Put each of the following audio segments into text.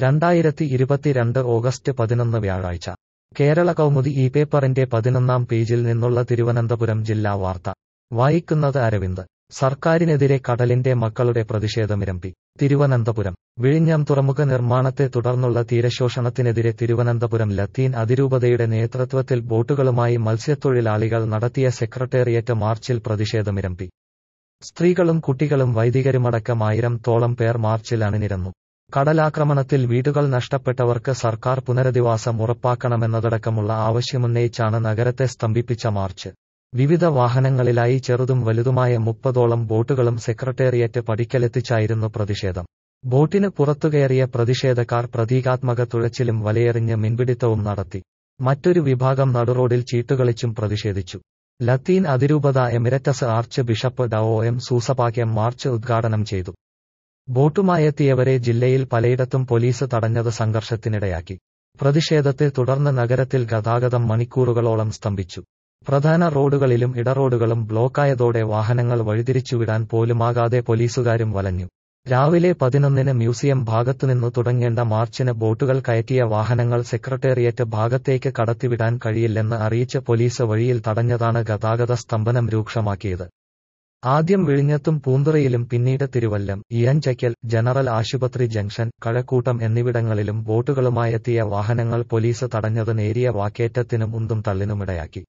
രണ്ടായിരത്തി ഇരുപത്തിരണ്ട് ഓഗസ്റ്റ് പതിനൊന്ന് വ്യാഴാഴ്ച കേരള കൗമുദി ഈ പേപ്പറിന്റെ പതിനൊന്നാം പേജിൽ നിന്നുള്ള തിരുവനന്തപുരം ജില്ലാ വാർത്ത വായിക്കുന്നത് അരവിന്ദ് സർക്കാരിനെതിരെ കടലിന്റെ മക്കളുടെ പ്രതിഷേധമിരമ്പി തിരുവനന്തപുരം വിഴിഞ്ഞം തുറമുഖ നിർമ്മാണത്തെ തുടർന്നുള്ള തീരശോഷണത്തിനെതിരെ തിരുവനന്തപുരം ലത്തീൻ അതിരൂപതയുടെ നേതൃത്വത്തിൽ ബോട്ടുകളുമായി മത്സ്യത്തൊഴിലാളികൾ നടത്തിയ സെക്രട്ടേറിയറ്റ് മാർച്ചിൽ പ്രതിഷേധമിരമ്പി സ്ത്രീകളും കുട്ടികളും വൈദികരുമടക്കം ആയിരം തോളം പേർ മാർച്ചിൽ അണിനിരന്നു കടലാക്രമണത്തിൽ വീടുകൾ നഷ്ടപ്പെട്ടവർക്ക് സർക്കാർ പുനരധിവാസം ഉറപ്പാക്കണമെന്നതടക്കമുള്ള ആവശ്യമുന്നയിച്ചാണ് നഗരത്തെ സ്തംഭിപ്പിച്ച മാർച്ച് വിവിധ വാഹനങ്ങളിലായി ചെറുതും വലുതുമായ മുപ്പതോളം ബോട്ടുകളും സെക്രട്ടേറിയറ്റ് പടിക്കലെത്തിച്ചായിരുന്നു പ്രതിഷേധം ബോട്ടിന് പുറത്തുകയറിയ പ്രതിഷേധക്കാർ പ്രതീകാത്മക തുഴച്ചിലും വലയെറിഞ്ഞ് മിൻപിടിത്തവും നടത്തി മറ്റൊരു വിഭാഗം നടുറോഡിൽ ചീട്ടുകളിച്ചും പ്രതിഷേധിച്ചു ലത്തീൻ അതിരൂപത എമിരറ്റസ് ആർച്ച് ബിഷപ്പ് ഡ ഒ എം സൂസപാക്യം മാർച്ച് ഉദ്ഘാടനം ചെയ്തു ബോട്ടുമായെത്തിയവരെ ജില്ലയിൽ പലയിടത്തും പോലീസ് തടഞ്ഞത് സംഘർഷത്തിനിടയാക്കി പ്രതിഷേധത്തെ തുടർന്ന് നഗരത്തിൽ ഗതാഗതം മണിക്കൂറുകളോളം സ്തംഭിച്ചു പ്രധാന റോഡുകളിലും ഇടറോഡുകളും ബ്ലോക്കായതോടെ വാഹനങ്ങൾ വഴിതിരിച്ചുവിടാൻ പോലുമാകാതെ പോലീസുകാരും വലഞ്ഞു രാവിലെ പതിനൊന്നിന് മ്യൂസിയം ഭാഗത്തുനിന്നു തുടങ്ങേണ്ട മാർച്ചിന് ബോട്ടുകൾ കയറ്റിയ വാഹനങ്ങൾ സെക്രട്ടേറിയറ്റ് ഭാഗത്തേക്ക് കടത്തിവിടാൻ കഴിയില്ലെന്ന് അറിയിച്ച് പോലീസ് വഴിയിൽ തടഞ്ഞതാണ് ഗതാഗത സ്തംഭനം രൂക്ഷമാക്കിയത് ആദ്യം വിഴിഞ്ഞത്തും പൂന്തുറയിലും പിന്നീട് തിരുവല്ലം ഇയഞ്ചയ്ക്കൽ ജനറൽ ആശുപത്രി ജംഗ്ഷൻ കഴക്കൂട്ടം എന്നിവിടങ്ങളിലും ബോട്ടുകളുമായെത്തിയ വാഹനങ്ങൾ പോലീസ് തടഞ്ഞത് നേരിയ വാക്കേറ്റത്തിനും ഉന്തും തള്ളിനുമിടയാക്കി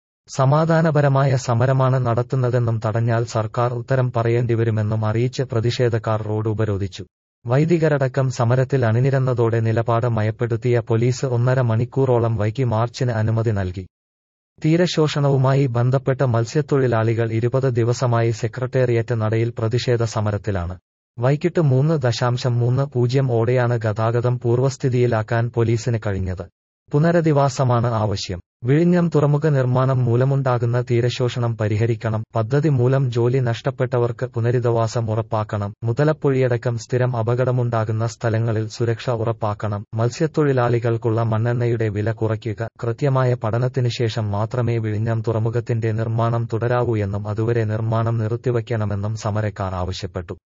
സമാധാനപരമായ സമരമാണ് നടത്തുന്നതെന്നും തടഞ്ഞാൽ സർക്കാർ ഉത്തരം പറയേണ്ടിവരുമെന്നും അറിയിച്ച് പ്രതിഷേധക്കാർ റോഡ് ഉപരോധിച്ചു വൈദികരടക്കം സമരത്തിൽ അണിനിരന്നതോടെ നിലപാട് മയപ്പെടുത്തിയ പോലീസ് ഒന്നര മണിക്കൂറോളം വൈകി മാർച്ചിന് അനുമതി നൽകി തീരശോഷണവുമായി ബന്ധപ്പെട്ട് മത്സ്യത്തൊഴിലാളികൾ ഇരുപത് ദിവസമായി സെക്രട്ടേറിയറ്റ് നടയിൽ പ്രതിഷേധ സമരത്തിലാണ് വൈകിട്ട് മൂന്ന് ദശാംശം മൂന്ന് പൂജ്യം ഓടെയാണ് ഗതാഗതം പൂർവ്വസ്ഥിതിയിലാക്കാൻ പോലീസിന് കഴിഞ്ഞത് പുനരധിവാസമാണ് ആവശ്യം വിഴിഞ്ഞം തുറമുഖ നിർമ്മാണം മൂലമുണ്ടാകുന്ന തീരശോഷണം പരിഹരിക്കണം പദ്ധതി മൂലം ജോലി നഷ്ടപ്പെട്ടവർക്ക് പുനരധിവാസം ഉറപ്പാക്കണം മുതലപ്പൊഴിയടക്കം സ്ഥിരം അപകടമുണ്ടാകുന്ന സ്ഥലങ്ങളിൽ സുരക്ഷ ഉറപ്പാക്കണം മത്സ്യത്തൊഴിലാളികൾക്കുള്ള മണ്ണെണ്ണയുടെ വില കുറയ്ക്കുക കൃത്യമായ പഠനത്തിന് ശേഷം മാത്രമേ വിഴിഞ്ഞം തുറമുഖത്തിന്റെ നിർമ്മാണം തുടരാവൂ എന്നും അതുവരെ നിർമ്മാണം നിർത്തിവയ്ക്കണമെന്നും സമരക്കാർ ആവശ്യപ്പെട്ടു